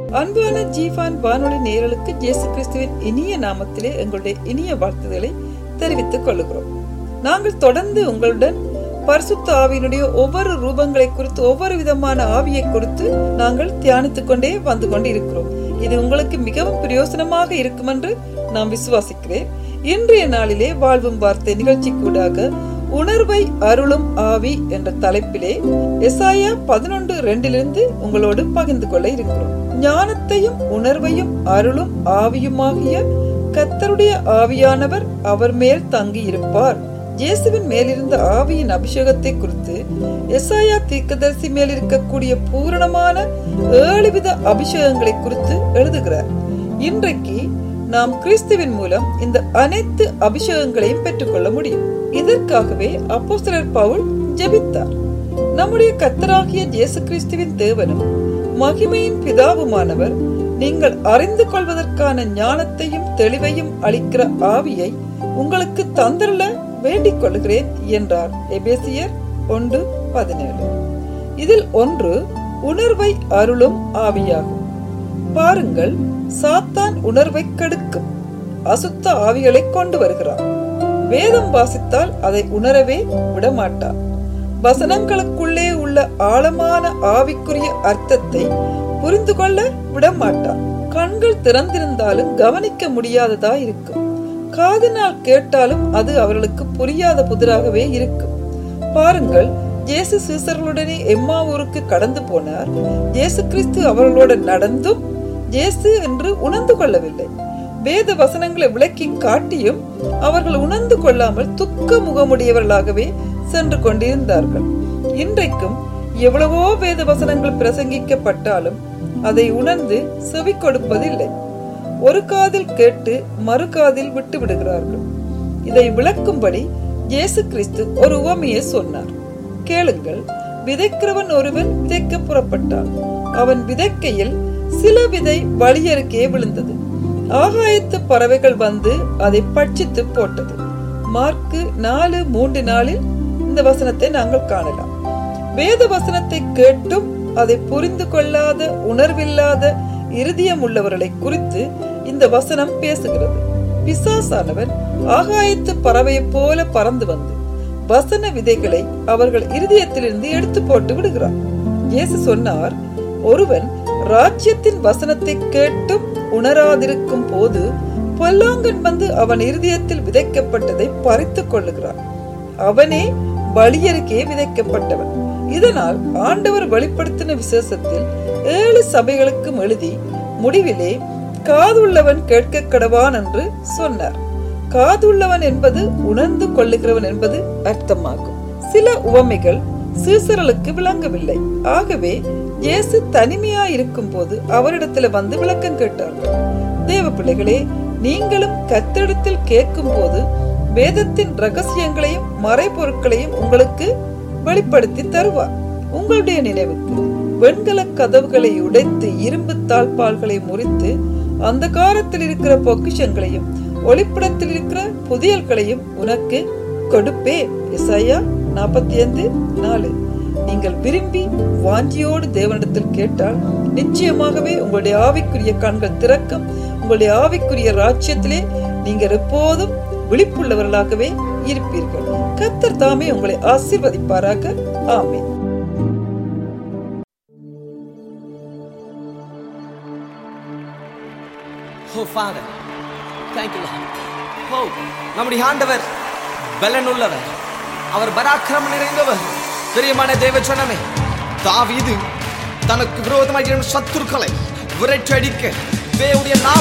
அன்பான ஜீவான் வானொலி நேயர்களுக்கு இயேசு கிறிஸ்துவின் இனிய நாமத்திலே எங்களுடைய இனிய வாழ்த்துதலை தெரிவித்துக் கொள்கிறோம் நாங்கள் தொடர்ந்து உங்களுடன் பரிசுத்த ஆவியினுடைய ஒவ்வொரு ரூபங்களை குறித்து ஒவ்வொரு விதமான ஆவியை குறித்து நாங்கள் தியானித்துக் கொண்டே வந்து கொண்டு இருக்கிறோம் இது உங்களுக்கு மிகவும் பிரயோசனமாக இருக்கும் என்று நான் விசுவாசிக்கிறேன் இன்றைய நாளிலே வாழ்வும் வார்த்தை நிகழ்ச்சி கூடாக உணர்வை அருளும் ஆவி என்ற தலைப்பிலே எசாயா பதினொன்று ரெண்டிலிருந்து உங்களோடு பகிர்ந்து கொள்ள இருக்கிறோம் ஞானத்தையும் உணர்வையும் அருளும் ஆவியுமாகிய கத்தருடைய ஆவியானவர் அவர் மேல் தங்கி இருப்பார் இயேசுவின் மேலிருந்த ஆவியின் அபிஷேகத்தை குறித்து எசாயா தீர்க்கதரிசி மேல் இருக்கக்கூடிய பூரணமான ஏழு வித அபிஷேகங்களை குறித்து எழுதுகிறார் இன்றைக்கு நாம் கிறிஸ்துவின் மூலம் இந்த அனைத்து அபிஷேகங்களையும் பெற்றுக்கொள்ள முடியும் இதற்காகவே அப்போஸ்தலர் பவுல் ஜெபித்தார் நம்முடைய கத்தராகிய இயேசு கிறிஸ்துவின் தேவனும் மகிமையின் பிதாவுமானவர் நீங்கள் அறிந்து கொள்வதற்கான ஞானத்தையும் தெளிவையும் அளிக்கிற ஆவியை உங்களுக்கு தந்தரல வேண்டிக் கொள்கிறேன் என்றார் எபேசியர் ஒன்று பதினேழு இதில் ஒன்று உணர்வை அருளும் ஆவியாகும் பாருங்கள் சாத்தான் உணர்வை கெடுக்கும் அசுத்த ஆவிகளை கொண்டு வருகிறார் வேதம் வாசித்தால் அதை உணரவே விடமாட்டார் வசனங்களுக்குள்ளே உள்ள ஆழமான ஆவிக்குரிய அர்த்தத்தை புரிந்து கொள்ள விடமாட்டார் கண்கள் திறந்திருந்தாலும் கவனிக்க முடியாததா இருக்கும் காதினால் கேட்டாலும் அது அவர்களுக்கு புரியாத புதிராகவே இருக்கும் பாருங்கள் இயேசு சீசர்களுடனே எம்மாவூருக்கு கடந்து போனார் இயேசு கிறிஸ்து அவர்களோட நடந்தும் இயேசு என்று உணர்ந்து கொள்ளவில்லை வேத வசனங்களை விளக்கி காட்டியும் அவர்கள் உணர்ந்து கொள்ளாமல் துக்க முகமுடையவர்களாகவே சென்று கொண்டிருந்தார்கள் இன்றைக்கும் எவ்வளவோ வேத வசனங்கள் பிரசங்கிக்கப்பட்டாலும் அதை உணர்ந்து செவி கொடுப்பதில்லை ஒரு காதில் கேட்டு மறு காதில் விட்டு விடுகிறார்கள் இதை விளக்கும்படி இயேசு கிறிஸ்து ஒரு உவமையை சொன்னார் கேளுங்கள் விதைக்கிறவன் ஒருவன் விதைக்க புறப்பட்டான் அவன் விதைக்கையில் சில விதை வழியருக்கே விழுந்தது ஆகாயத்து பறவைகள் வந்து அதை பட்சித்து போட்டது மார்க்கு நாலு மூன்று நாளில் இந்த வசனத்தை நாங்கள் காணலாம் வேத வசனத்தை கேட்டும் அதை புரிந்து கொள்ளாத உணர்வில்லாத இருதயம் உள்ளவர்களை குறித்து இந்த வசனம் பேசுகிறது பிசாசானவன் ஆகாயத்து பறவையை போல பறந்து வந்து வசன விதைகளை அவர்கள் இருதயத்திலிருந்து எடுத்து போட்டு விடுகிறார் இயேசு சொன்னார் ஒருவன் ராஜ்யத்தின் வசனத்தை கேட்டும் உணராதிருக்கும் போது பொல்லாங்கன் வந்து அவன் இருதயத்தில் விதைக்கப்பட்டதை பறித்து கொள்ளுகிறான் அவனே பலியருக்கே விதைக்கப்பட்டவன் இதனால் ஆண்டவர் வெளிப்படுத்தின விசேஷத்தில் ஏழு சபைகளுக்கும் எழுதி முடிவிலே காதுள்ளவன் கேட்க கடவான் என்று சொன்னார் காதுள்ளவன் என்பது உணர்ந்து கொள்ளுகிறவன் என்பது அர்த்தமாகும் சில உவமைகள் சீசர்களுக்கு விளங்கவில்லை ஆகவே இயேசு தனிமையா இருக்கும் போது அவரிடத்துல வந்து விளக்கம் கேட்டார்கள் தேவ பிள்ளைகளே நீங்களும் கத்தரிடத்தில் கேட்கும் போது வேதத்தின் ரகசியங்களையும் மறைபொருட்களையும் உங்களுக்கு வெளிப்படுத்தி தருவார் உங்களுடைய நினைவுக்கு வெண்கல கதவுகளை உடைத்து இரும்பு தாழ்பால்களை முறித்து அந்த காலத்தில் இருக்கிற பொக்கிஷங்களையும் ஒளிப்படத்தில் இருக்கிற புதியல்களையும் உனக்கு கொடுப்பே இசையா நாற்பத்தி ஐந்து நாலு நீங்கள் விரும்பி வாஞ்சியோடு தேவனிடத்தில் கேட்டால் நிச்சயமாகவே உங்களுடைய ஆவிக்குரிய கண்கள் திறக்கும் உங்களுடைய ஆவிக்குரிய ராஜ்யத்திலே நீங்கள் எப்போதும் விழிப்புள்ளவர்களாகவே இருப்பீர்கள் கத்தர் தாமே உங்களை ஆசீர்வதிப்பாராக ஆமே Oh, Father, thank you, Lord. Oh, நம்முடைய ஆண்டவர் பலன் உள்ளவர் அவர் பராக்கிரமம் நிறைந்தவர் பிரியமான தேவ ஜனமே தாவீது தனக்கு விரோதமாக சத்துருக்களை விரட்டடிக்க தேவனுடைய